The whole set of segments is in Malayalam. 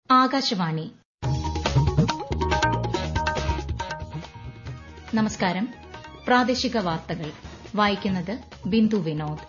ആകാശവാണി നമസ്കാരം പ്രാദേശിക വാർത്തകൾ വായിക്കുന്നത് ബിന്ദു വിനോദ്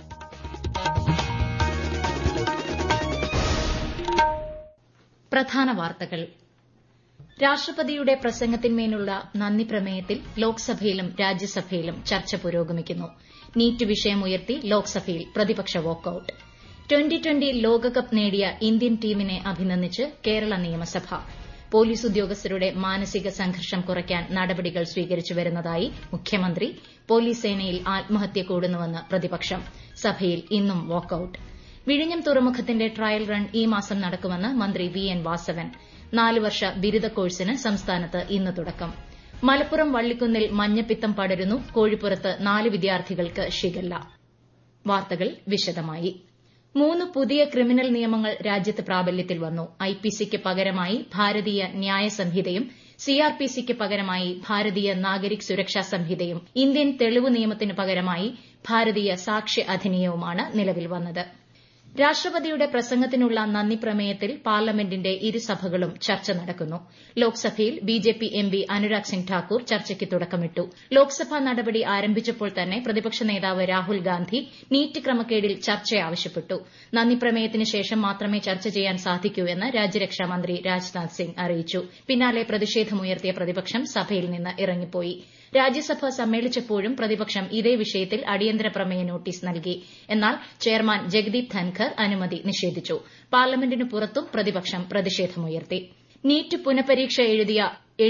പ്രധാന വാർത്തകൾ രാഷ്ട്രപതിയുടെ പ്രസംഗത്തിന്മേലുള്ള നന്ദി പ്രമേയത്തിൽ ലോക്സഭയിലും രാജ്യസഭയിലും ചർച്ച പുരോഗമിക്കുന്നു നീറ്റ് വിഷയമുയർത്തി ലോക്സഭയിൽ പ്രതിപക്ഷ വാക്കൌട്ട് ട്വന്റി ട്വന്റി ലോകകപ്പ് നേടിയ ഇന്ത്യൻ ടീമിനെ അഭിനന്ദിച്ച് കേരള നിയമസഭ പോലീസ് ഉദ്യോഗസ്ഥരുടെ മാനസിക സംഘർഷം കുറയ്ക്കാൻ നടപടികൾ സ്വീകരിച്ചു വരുന്നതായി മുഖ്യമന്ത്രി പോലീസ് സേനയിൽ ആത്മഹത്യ കൂടുന്നുവെന്ന് പ്രതിപക്ഷം സഭയിൽ ഇന്നും വാക്കൌട്ട് വിഴിഞ്ഞം തുറമുഖത്തിന്റെ ട്രയൽ റൺ ഈ മാസം നടക്കുമെന്ന് മന്ത്രി വി എൻ വാസവൻ നാല് വർഷ ബിരുദ കോഴ്സിന് സംസ്ഥാനത്ത് ഇന്ന് തുടക്കം മലപ്പുറം വള്ളിക്കുന്നിൽ മഞ്ഞപ്പിത്തം പടരുന്നു കോഴിപ്പുറത്ത് നാല് വിദ്യാർത്ഥികൾക്ക് ഷിഗല്ല വാർത്തകൾ വിശദമായി മൂന്ന് പുതിയ ക്രിമിനൽ നിയമങ്ങൾ രാജ്യത്ത് പ്രാബല്യത്തിൽ വന്നു ഐപിസിക്ക് പകരമായി ഭാരതീയ ന്യായ സംഹിതയും സിആർപിസിക്ക് പകരമായി ഭാരതീയ നാഗരിക് സുരക്ഷാ സംഹിതയും ഇന്ത്യൻ തെളിവ് നിയമത്തിന് പകരമായി ഭാരതീയ സാക്ഷ്യ അധിനിയവുമാണ് നിലവിൽ വന്നത് രാഷ്ട്രപതിയുടെ പ്രസംഗത്തിനുള്ള നന്ദി പ്രമേയത്തിൽ പാർലമെന്റിന്റെ ഇരുസഭകളും ചർച്ച നടക്കുന്നു ലോക്സഭയിൽ ബിജെപി എംപി അനുരാഗ് സിംഗ് ഠാക്കൂർ ചർച്ചയ്ക്ക് തുടക്കമിട്ടു ലോക്സഭാ നടപടി ആരംഭിച്ചപ്പോൾ തന്നെ പ്രതിപക്ഷ നേതാവ് രാഹുൽ ഗാന്ധി നീറ്റ് ക്രമക്കേടിൽ ചർച്ച ആവശ്യപ്പെട്ടു നന്ദി പ്രമേയത്തിന് ശേഷം മാത്രമേ ചർച്ച ചെയ്യാൻ സാധിക്കൂ എന്ന് രാജ്യരക്ഷാ മന്ത്രി രാജ്നാഥ് സിംഗ് അറിയിച്ചു പിന്നാലെ പ്രതിഷേധമുയർത്തിയ പ്രതിപക്ഷം സഭയിൽ നിന്ന് ഇറങ്ങിപ്പോയി രാജ്യസഭ സമ്മേളിച്ചപ്പോഴും പ്രതിപക്ഷം ഇതേ വിഷയത്തിൽ അടിയന്തര പ്രമേയ നോട്ടീസ് നൽകി എന്നാൽ ചെയർമാൻ ജഗദീപ് ധൻഖർ അനുമതി നിഷേധിച്ചു പാർലമെന്റിന് പുറത്തും പ്രതിപക്ഷം പ്രതിഷേധമുയർത്തി നീറ്റ് പുനഃപരീക്ഷ എഴുതിയ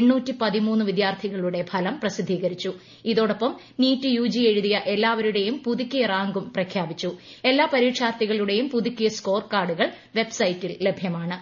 വിദ്യാർത്ഥികളുടെ ഫലം പ്രസിദ്ധീകരിച്ചു ഇതോടൊപ്പം നീറ്റ് യുജി എഴുതിയ എല്ലാവരുടെയും പുതുക്കിയ റാങ്കും പ്രഖ്യാപിച്ചു എല്ലാ പരീക്ഷാർത്ഥികളുടെയും പുതുക്കിയ സ്കോർ കാർഡുകൾ വെബ്സൈറ്റിൽ ലഭ്യമാണ്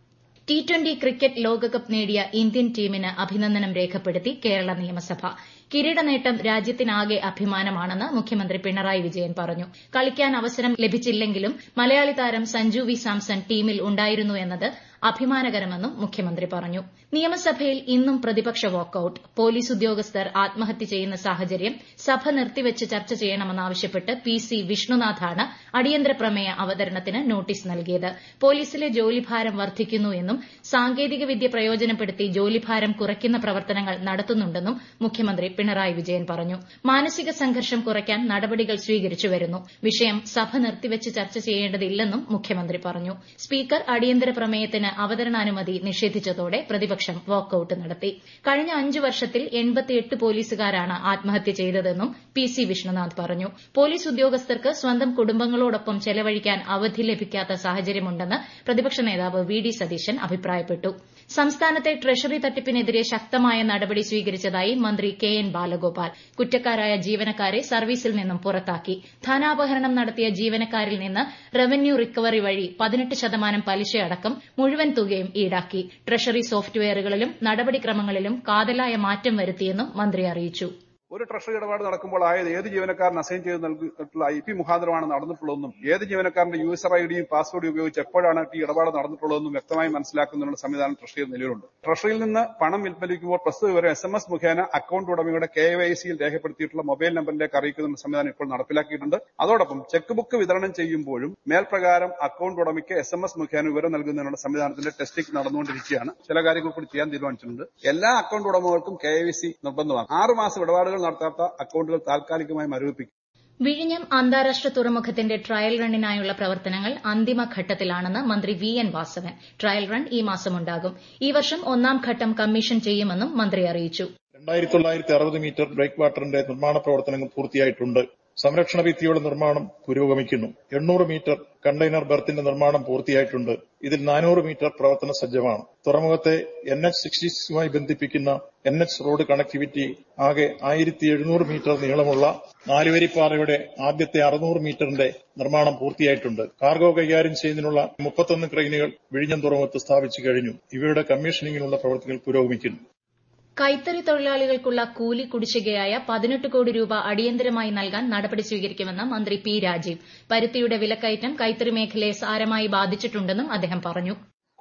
ടി ട്വന്റി ക്രിക്കറ്റ് ലോകകപ്പ് നേടിയ ഇന്ത്യൻ ടീമിന് അഭിനന്ദനം രേഖപ്പെടുത്തി കേരള നിയമസഭ കിരീട നേട്ടം രാജ്യത്തിനാകെ അഭിമാനമാണെന്ന് മുഖ്യമന്ത്രി പിണറായി വിജയൻ പറഞ്ഞു കളിക്കാൻ അവസരം ലഭിച്ചില്ലെങ്കിലും മലയാളി താരം സഞ്ജു വി സാംസൺ ടീമിൽ ഉണ്ടായിരുന്നു എന്നത് അഭിമാനകരമെന്നും മുഖ്യമന്ത്രി പറഞ്ഞു നിയമസഭയിൽ ഇന്നും പ്രതിപക്ഷ വാക്കൌട്ട് പോലീസ് ഉദ്യോഗസ്ഥർ ആത്മഹത്യ ചെയ്യുന്ന സാഹചര്യം സഭ നിർത്തിവച്ച് ചർച്ച ചെയ്യണമെന്നാവശ്യപ്പെട്ട് പി സി വിഷ്ണുനാഥാണ് അടിയന്തര പ്രമേയ അവതരണത്തിന് നോട്ടീസ് നൽകിയത് പോലീസിലെ ജോലിഭാരം വർദ്ധിക്കുന്നു എന്നും സാങ്കേതിക വിദ്യ പ്രയോജനപ്പെടുത്തി ജോലിഭാരം കുറയ്ക്കുന്ന പ്രവർത്തനങ്ങൾ നടത്തുന്നുണ്ടെന്നും മുഖ്യമന്ത്രി പിണറായി വിജയൻ പറഞ്ഞു മാനസിക സംഘർഷം കുറയ്ക്കാൻ നടപടികൾ സ്വീകരിച്ചു വരുന്നു വിഷയം സഭ നിർത്തിവച്ച് ചർച്ച ചെയ്യേണ്ടതില്ലെന്നും മുഖ്യമന്ത്രി പറഞ്ഞു സ്പീക്കർ അടിയന്തര പ്രമേയത്തിന് അവതരണാനുമതി നിഷേധിച്ചതോടെ പ്രതിപക്ഷം വാക്കൌട്ട് നടത്തി കഴിഞ്ഞ അഞ്ചു വർഷത്തിൽ എൺപത്തിയെട്ട് പോലീസുകാരാണ് ആത്മഹത്യ ചെയ്തതെന്നും പി സി വിഷ്ണുനാഥ് പറഞ്ഞു പോലീസ് ഉദ്യോഗസ്ഥർക്ക് സ്വന്തം കുടുംബങ്ങളോടൊപ്പം ചെലവഴിക്കാൻ അവധി ലഭിക്കാത്ത സാഹചര്യമുണ്ടെന്ന് പ്രതിപക്ഷ നേതാവ് വി ഡി സതീശൻ അഭിപ്രായപ്പെട്ടു സംസ്ഥാനത്തെ ട്രഷറി തട്ടിപ്പിനെതിരെ ശക്തമായ നടപടി സ്വീകരിച്ചതായി മന്ത്രി കെ എൻ ബാലഗോപാൽ കുറ്റക്കാരായ ജീവനക്കാരെ സർവീസിൽ നിന്നും പുറത്താക്കി ധനാപഹരണം നടത്തിയ ജീവനക്കാരിൽ നിന്ന് റവന്യൂ റിക്കവറി വഴി പതിനെട്ട് ശതമാനം പലിശയടക്കം മുഴുവൻ തുകയും ഈടാക്കി ട്രഷറി സോഫ്റ്റ്വെയറുകളിലും നടപടിക്രമങ്ങളിലും കാതലായ മാറ്റം വരുത്തിയെന്നും മന്ത്രി അറിയിച്ചു ഒരു ട്രഷറി ഇടപാട് നടക്കുമ്പോൾ ആയത് ഏത് ജീവനക്കാരൻ അസൈൻ ചെയ്ത് നൽകിയിട്ടുള്ള ഐ പി മുഖാന്തരമാണ് നടന്നിട്ടുള്ളതെന്നും ഏത് ജീവനക്കാരന്റെ യൂസർ ഐ ഡിയും പാസ്വേഡും ഉപയോഗിച്ച് എപ്പോഴാണ് ഈ ഇടപാട് നടന്നിട്ടുള്ളതെന്നും വ്യക്തമായി മനസ്സിലാക്കുന്നതിനുള്ള സംവിധാനം ട്രഷറിയിൽ നിലവിലുണ്ട് ട്രഷറിയിൽ നിന്ന് പണം പിൻവലിക്കുമ്പോൾ പ്രസ്തുത വിവരം എസ് എം എസ് മുഖേന അക്കൌണ്ട് ഉടമയുടെ കെ വൈ സിയിൽ രേഖപ്പെടുത്തിയിട്ടുള്ള മൊബൈൽ നമ്പറിലേക്ക് അറിയിക്കുന്ന സംവിധാനം ഇപ്പോൾ നടപ്പിലാക്കിയിട്ടുണ്ട് അതോടൊപ്പം ചെക്ക് ബുക്ക് വിതരണം ചെയ്യുമ്പോഴും മേൽപ്രകാരം അക്കൌണ്ട് ഉടമയ്ക്ക് എസ് എം എസ് മുഖേന വിവരം നൽകുന്നതിനുള്ള സംവിധാനത്തിന്റെ ടെസ്റ്റിംഗ് നടന്നുകൊണ്ടിരിക്കുകയാണ് ചില കാര്യങ്ങൾ കൂടി ചെയ്യാൻ തീരുമാനിച്ചിട്ടുണ്ട് എല്ലാ അക്കൌണ്ട് ഉടമകൾക്കും കെ വൈ സി നിർബന്ധമാണ് ആറ് മാസം ഇടപാടുകൾ നടത്താത്ത അക്കൌണ്ടുകൾ താൽക്കാലികമായി മരവിപ്പിക്കും വിഴിഞ്ഞം അന്താരാഷ്ട്ര തുറമുഖത്തിന്റെ ട്രയൽ റണ്ണിനായുള്ള പ്രവർത്തനങ്ങൾ അന്തിമഘട്ടത്തിലാണെന്ന് മന്ത്രി V N Vasavan trial run ഈ മാസമുണ്ടാകും ഈ വർഷം ഒന്നാം ഘട്ടം കമ്മീഷൻ ചെയ്യുമെന്നും മന്ത്രി അറിയിച്ചു രണ്ടായിരത്തി തൊള്ളായിരത്തി അറുപത് മീറ്റർ ബ്രേക്ക് വാട്ടറിന്റെ നിർമ്മാണ പ്രവർത്തനങ്ങൾ പൂർത്തിയായിട്ടുണ്ട് സംരക്ഷണ ഭിത്തിയുടെ നിർമ്മാണം പുരോഗമിക്കുന്നു എണ്ണൂറ് മീറ്റർ കണ്ടെയ്നർ ബെർത്തിന്റെ നിർമ്മാണം പൂർത്തിയായിട്ടുണ്ട് ഇതിൽ നാനൂറ് മീറ്റർ പ്രവർത്തന സജ്ജമാണ് തുറമുഖത്തെ എൻ എച്ച് സിക്സ്റ്റി സിക്സുമായി ബന്ധിപ്പിക്കുന്ന എൻ എച്ച് റോഡ് കണക്ടിവിറ്റി ആകെ ആയിരത്തി എഴുന്നൂറ് മീറ്റർ നീളമുള്ള നാലുവരിപ്പാതയുടെ ആദ്യത്തെ അറുന്നൂറ് മീറ്ററിന്റെ നിർമ്മാണം പൂർത്തിയായിട്ടുണ്ട് കാർഗോ കൈകാര്യം ചെയ്യുന്നതിനുള്ള മുപ്പത്തൊന്ന് ക്രെയിനുകൾ വിഴിഞ്ഞം തുറമുഖത്ത് സ്ഥാപിച്ചു കഴിഞ്ഞു ഇവയുടെ കമ്മീഷനിങ്ങിനുള്ള പ്രവർത്തികൾ പുരോഗമിക്കുന്നു കൈത്തറി തൊഴിലാളികൾക്കുള്ള കൂലി കുടിശ്ശികയായ പതിനെട്ട് കോടി രൂപ അടിയന്തരമായി നൽകാൻ നടപടി സ്വീകരിക്കുമെന്ന് മന്ത്രി പി രാജീവ് പരുത്തിയുടെ വിലക്കയറ്റം കൈത്തറി മേഖലയെ സാരമായി ബാധിച്ചിട്ടുണ്ടെന്നും അദ്ദേഹം പറഞ്ഞു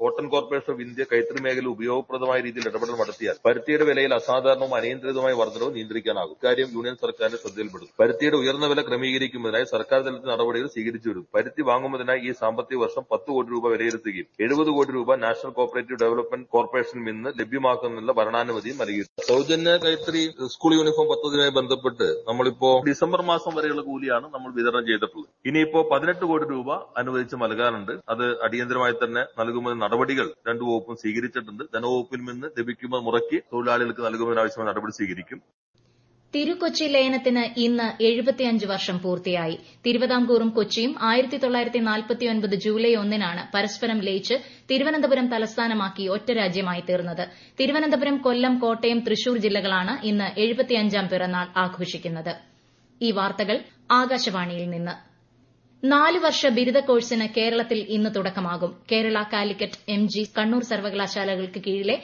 കോട്ടൺ കോർപ്പറേഷൻ ഓഫ് ഇന്ത്യ കൈത്തറി മേഖല ഉപയോഗപ്രദമായ രീതിയിൽ ഇടപെടൽ നടത്തിയാൽ പരുത്തിയുടെ വിലയിൽ അസാധാരണവും അനിയന്ത്രിതമായ വർധനവും നിയന്ത്രിക്കാനാകും ഇക്കാര്യം യൂണിയൻ സർക്കാരിന്റെ ശ്രദ്ധയിൽപ്പെടും പരുത്തിയുടെ ഉയർന്ന വില ക്രമീകരിക്കുന്നതിനായി സർക്കാർ തലത്തിൽ നടപടികൾ സ്വീകരിച്ചു വരുന്നു പരുത്തി വാങ്ങുന്നതിനായി ഈ സാമ്പത്തിക വർഷം പത്ത് കോടി രൂപ വിലയിരുത്തുകയും എഴുപത് കോടി രൂപ നാഷണൽ കോപ്പറേറ്റീവ് ഡെവലപ്മെന്റ് കോർപ്പറേഷനിൽ നിന്ന് ലഭ്യമാക്കുന്നതിനുള്ള ഭരണാനുമതിയും നൽകിയിട്ടുണ്ട് സൗജന്യ കൈത്തറി സ്കൂൾ യൂണിഫോം പദ്ധതിയുമായി ബന്ധപ്പെട്ട് നമ്മളിപ്പോ ഡിസംബർ മാസം വരെയുള്ള കൂലിയാണ് നമ്മൾ വിതരണം ചെയ്തിട്ടുള്ളത് ഇനിയിപ്പോ പതിനെട്ട് കോടി രൂപ അനുവദിച്ച് നൽകാനുണ്ട് അത് അടിയന്തരമായി തന്നെ നൽകുമെന്ന നടപടികൾ രണ്ടു വകുപ്പും സ്വീകരിച്ചിട്ടുണ്ട് ധനവകുപ്പിൽ നിന്ന് ലഭിക്കുന്ന മുറയ്ക്ക് തൊഴിലാളികൾക്ക് നൽകുന്നതിനാവശ്യമായ നടപടി സ്വീകരിക്കും തിരുക്കൊച്ചി ലയനത്തിന് ഇന്ന് എഴുപത്തിയഞ്ച് വർഷം പൂർത്തിയായി തിരുവിതാംകൂറും കൊച്ചിയും ആയിരത്തി തൊള്ളായിരത്തി നാൽപ്പത്തിയൊൻപത് ജൂലൈ ഒന്നിനാണ് പരസ്പരം ലയിച്ച് തിരുവനന്തപുരം തലസ്ഥാനമാക്കി ഒറ്റ രാജ്യമായി തീർന്നത് തിരുവനന്തപുരം കൊല്ലം കോട്ടയം തൃശൂർ ജില്ലകളാണ് ഇന്ന് എഴുപത്തിയഞ്ചാം പിറന്നാൾ ആഘോഷിക്കുന്നത് ഈ വാർത്തകൾ ആകാശവാണിയിൽ നിന്ന് നാല് വർഷ ബിരുദ കോഴ്സിന് കേരളത്തിൽ ഇന്ന് തുടക്കമാകും കേരള കാലിക്കറ്റ് എം ജി കണ്ണൂർ സർവകലാശാലകൾക്ക് കീഴിലെ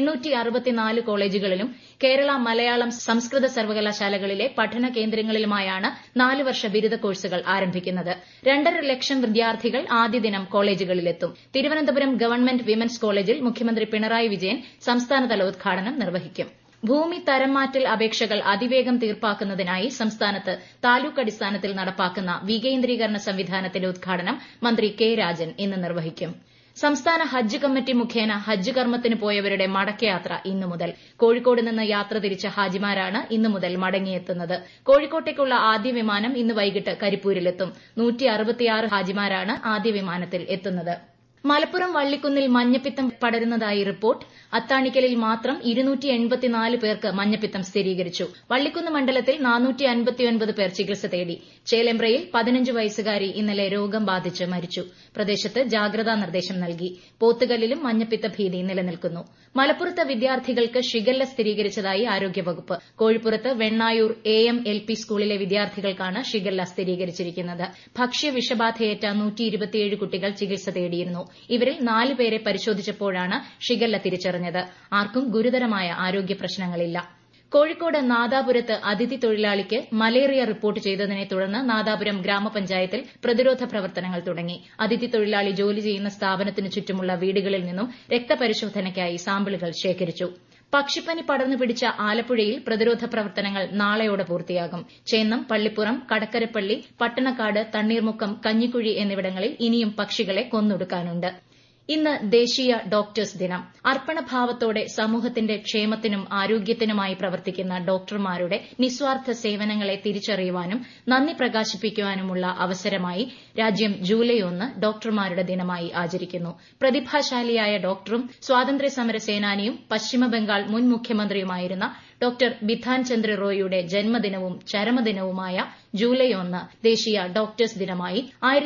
കോളേജുകളിലും കേരള മലയാളം സംസ്കൃത സർവകലാശാലകളിലെ പഠന കേന്ദ്രങ്ങളിലുമായാണ് നാല് വർഷ ബിരുദ കോഴ്സുകൾ ആരംഭിക്കുന്നത് രണ്ടര ലക്ഷം വിദ്യാർത്ഥികൾ ആദ്യ ദിനം കോളേജുകളിലെത്തും തിരുവനന്തപുരം ഗവൺമെന്റ് വിമൻസ് കോളേജിൽ മുഖ്യമന്ത്രി പിണറായി വിജയൻ സംസ്ഥാനതല ഉദ്ഘാടനം നിർവഹിക്കും ഭൂമി തരം മാറ്റൽ അപേക്ഷകൾ അതിവേഗം തീർപ്പാക്കുന്നതിനായി സംസ്ഥാനത്ത് താലൂക്ക് അടിസ്ഥാനത്തിൽ നടപ്പാക്കുന്ന വികേന്ദ്രീകരണ സംവിധാനത്തിന്റെ ഉദ്ഘാടനം മന്ത്രി കെ രാജൻ ഇന്ന് നിർവഹിക്കും സംസ്ഥാന ഹജ്ജ് കമ്മിറ്റി മുഖേന ഹജ്ജ് കർമ്മത്തിന് പോയവരുടെ മടക്കയാത്ര ഇന്നു മുതൽ കോഴിക്കോട് നിന്ന് യാത്ര തിരിച്ച ഹാജിമാരാണ് ഇന്നു മുതൽ മടങ്ങിയെത്തുന്നത് കോഴിക്കോട്ടേക്കുള്ള ആദ്യ വിമാനം ഇന്ന് വൈകിട്ട് കരിപ്പൂരിലെത്തും ഹാജിമാരാണ് ആദ്യ വിമാനത്തിൽ എത്തുന്നത് മലപ്പുറം വള്ളിക്കുന്നിൽ മഞ്ഞപ്പിത്തം പടരുന്നതായി റിപ്പോർട്ട് അത്താണിക്കലിൽ മാത്രം പേർക്ക് മഞ്ഞപ്പിത്തം സ്ഥിരീകരിച്ചു വള്ളിക്കുന്ന് മണ്ഡലത്തിൽ പേർ ചികിത്സ തേടി ചേലേമ്പ്രയിൽ പതിനഞ്ച് വയസ്സുകാരി ഇന്നലെ രോഗം ബാധിച്ച് മരിച്ചു പ്രദേശത്ത് ജാഗ്രതാ നിർദ്ദേശം നൽകി പോത്തുകല്ലിലും മഞ്ഞപ്പിത്ത ഭീതി നിലനിൽക്കുന്നു മലപ്പുറത്ത് വിദ്യാർത്ഥികൾക്ക് ഷിഗല്ല സ്ഥിരീകരിച്ചതായി ആരോഗ്യവകുപ്പ് കോഴിപ്പുറത്ത് Vennayur A M L P സ്കൂളിലെ വിദ്യാർത്ഥികൾക്കാണ് ഷിഗല്ല സ്ഥിരീകരിച്ചിരിക്കുന്നത് ഭക്ഷ്യ വിഷബാധയേറ്റ കുട്ടികൾ ചികിത്സ തേടിയിരുന്നു ഇവരിൽ നാല് പേരെ പരിശോധിച്ചപ്പോഴാണ് ഷിഗല്ല തിരിച്ചറിഞ്ഞത് ആർക്കും ഗുരുതരമായ ആരോഗ്യ പ്രശ്നങ്ങളില്ല കോഴിക്കോട് നാദാപുരത്ത് അതിഥി തൊഴിലാളിക്ക് മലേറിയ റിപ്പോർട്ട് ചെയ്തതിനെ തുടർന്ന് നാദാപുരം ഗ്രാമപഞ്ചായത്തിൽ പ്രതിരോധ പ്രവർത്തനങ്ങൾ തുടങ്ങി അതിഥി തൊഴിലാളി ജോലി ചെയ്യുന്ന സ്ഥാപനത്തിനു ചുറ്റുമുള്ള വീടുകളിൽ നിന്നും രക്തപരിശോധനയ്ക്കായി സാമ്പിളുകൾ ശേഖരിച്ചു പക്ഷിപ്പനി പടർന്നു പിടിച്ച ആലപ്പുഴയിൽ പ്രതിരോധ പ്രവർത്തനങ്ങൾ നാളെയോടെ പൂർത്തിയാകും ചേന്നം പള്ളിപ്പുറം കടക്കരപ്പള്ളി പട്ടണക്കാട് തണ്ണീർമുക്കം കഞ്ഞിക്കുഴി എന്നിവിടങ്ങളിൽ ഇനിയും പക്ഷികളെ കൊന്നൊടുക്കാനുണ്ട് ഇന്ന് ദേശീയ ഡോക്ടേഴ്സ് ദിനം അർപ്പണഭാവത്തോടെ സമൂഹത്തിന്റെ ക്ഷേമത്തിനും ആരോഗ്യത്തിനുമായി പ്രവർത്തിക്കുന്ന ഡോക്ടർമാരുടെ നിസ്വാർത്ഥ സേവനങ്ങളെ തിരിച്ചറിയുവാനും നന്ദി പ്രകാശിപ്പിക്കുവാനുമുള്ള അവസരമായി രാജ്യം ജൂലൈ ഒന്ന് ഡോക്ടർമാരുടെ ദിനമായി ആചരിക്കുന്നു പ്രതിഭാശാലിയായ ഡോക്ടറും സ്വാതന്ത്ര്യ സമര സേനാനിയും പശ്ചിമബംഗാൾ മുൻ മുഖ്യമന്ത്രിയുമായിരുന്ന ഡോക്ടർ ബിധാൻ ചന്ദ്ര റോയിയുടെ ജന്മദിനവും ചരമദിനവുമായ ജൂലൈ ഒന്ന് ദേശീയ ഡോക്ടേഴ്സ് ദിനമായി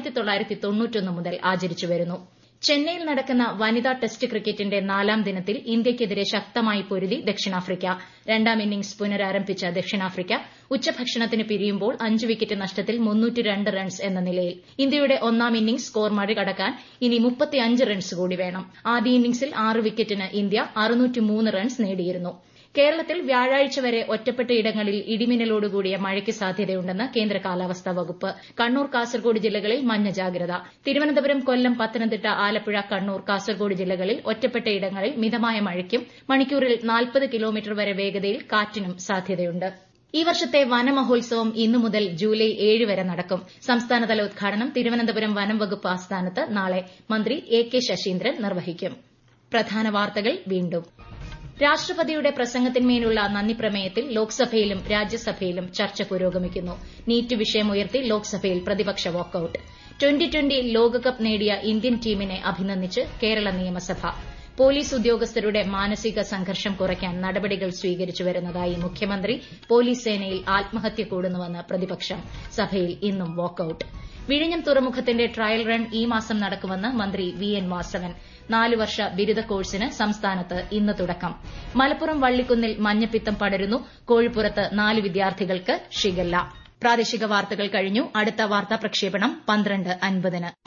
മുതൽ ആചരിച്ചുവരുന്നു ചെന്നൈയിൽ നടക്കുന്ന വനിതാ ടെസ്റ്റ് ക്രിക്കറ്റിന്റെ നാലാം ദിനത്തിൽ ഇന്ത്യയ്ക്കെതിരെ ശക്തമായി പൊരുതി ദക്ഷിണാഫ്രിക്ക രണ്ടാം ഇന്നിംഗ്സ് പുനരാരംഭിച്ച ദക്ഷിണാഫ്രിക്ക ഉച്ചഭക്ഷണത്തിന് പിരിയുമ്പോൾ അഞ്ച് വിക്കറ്റ് നഷ്ടത്തിൽ റൺസ് എന്ന നിലയിൽ ഇന്ത്യയുടെ ഒന്നാം ഇന്നിംഗ്സ് സ്കോർ മറികടക്കാൻ ഇനി റൺസ് കൂടി വേണം ആദ്യ ഇന്നിംഗ്സിൽ ആറ് വിക്കറ്റിന് ഇന്ത്യ റൺസ് നേടിയിരുന്നു കേരളത്തിൽ വ്യാഴാഴ്ച വരെ ഒറ്റപ്പെട്ട ഇടങ്ങളിൽ ഇടിമിന്നലോടുകൂടിയ മഴയ്ക്ക് സാധ്യതയുണ്ടെന്ന് കേന്ദ്ര കാലാവസ്ഥാ വകുപ്പ് കണ്ണൂർ കാസർഗോഡ് ജില്ലകളിൽ മഞ്ഞ ജാഗ്രത തിരുവനന്തപുരം കൊല്ലം പത്തനംതിട്ട ആലപ്പുഴ കണ്ണൂർ കാസർഗോഡ് ജില്ലകളിൽ ഒറ്റപ്പെട്ട ഇടങ്ങളിൽ മിതമായ മഴയ്ക്കും മണിക്കൂറിൽ നാൽപ്പത് കിലോമീറ്റർ വരെ വേഗതയിൽ കാറ്റിനും സാധ്യതയുണ്ട് ഈ വർഷത്തെ വനമഹോത്സവം ഇന്നു മുതൽ ജൂലൈ ഏഴ് വരെ നടക്കും സംസ്ഥാനതല ഉദ്ഘാടനം തിരുവനന്തപുരം വനം വകുപ്പ് ആസ്ഥാനത്ത് നാളെ മന്ത്രി എ കെ ശശീന്ദ്രൻ നിർവഹിക്കും പ്രധാന വാർത്തകൾ വീണ്ടും രാഷ്ട്രപതിയുടെ പ്രസംഗത്തിന്മേലുള്ള നന്ദിപ്രമേയത്തിൽ ലോക്സഭയിലും രാജ്യസഭയിലും ചർച്ച പുരോഗമിക്കുന്നു നീറ്റ് വിഷയമുയർത്തി ലോക്സഭയിൽ പ്രതിപക്ഷ വാക്കൌട്ട് ട്വന്റി ട്വന്റി ലോകകപ്പ് നേടിയ ഇന്ത്യൻ ടീമിനെ അഭിനന്ദിച്ച് കേരള നിയമസഭ പോലീസ് ഉദ്യോഗസ്ഥരുടെ മാനസിക സംഘർഷം കുറയ്ക്കാൻ നടപടികൾ സ്വീകരിച്ചു വരുന്നതായി മുഖ്യമന്ത്രി പോലീസ് സേനയിൽ ആത്മഹത്യ കൂടുന്നുവെന്ന് പ്രതിപക്ഷം സഭയിൽ ഇന്നും വാക്കൌട്ട് വിഴിഞ്ഞം തുറമുഖത്തിന്റെ ട്രയൽ റൺ ഈ മാസം നടക്കുമെന്ന് മന്ത്രി വി എൻ വാസവൻ നാല് വർഷ ബിരുദ കോഴ്സിന് സംസ്ഥാനത്ത് ഇന്ന് തുടക്കം മലപ്പുറം വള്ളിക്കുന്നിൽ മഞ്ഞപ്പിത്തം പടരുന്നു കോഴിപ്പുറത്ത് നാല് വിദ്യാർത്ഥികൾക്ക് ഷിഗല്ല പ്രാദേശിക വാർത്തകൾ കഴിഞ്ഞു അടുത്ത വാർത്താ പ്രക്ഷേപണം പന്ത്രണ്ട് അൻപതിന്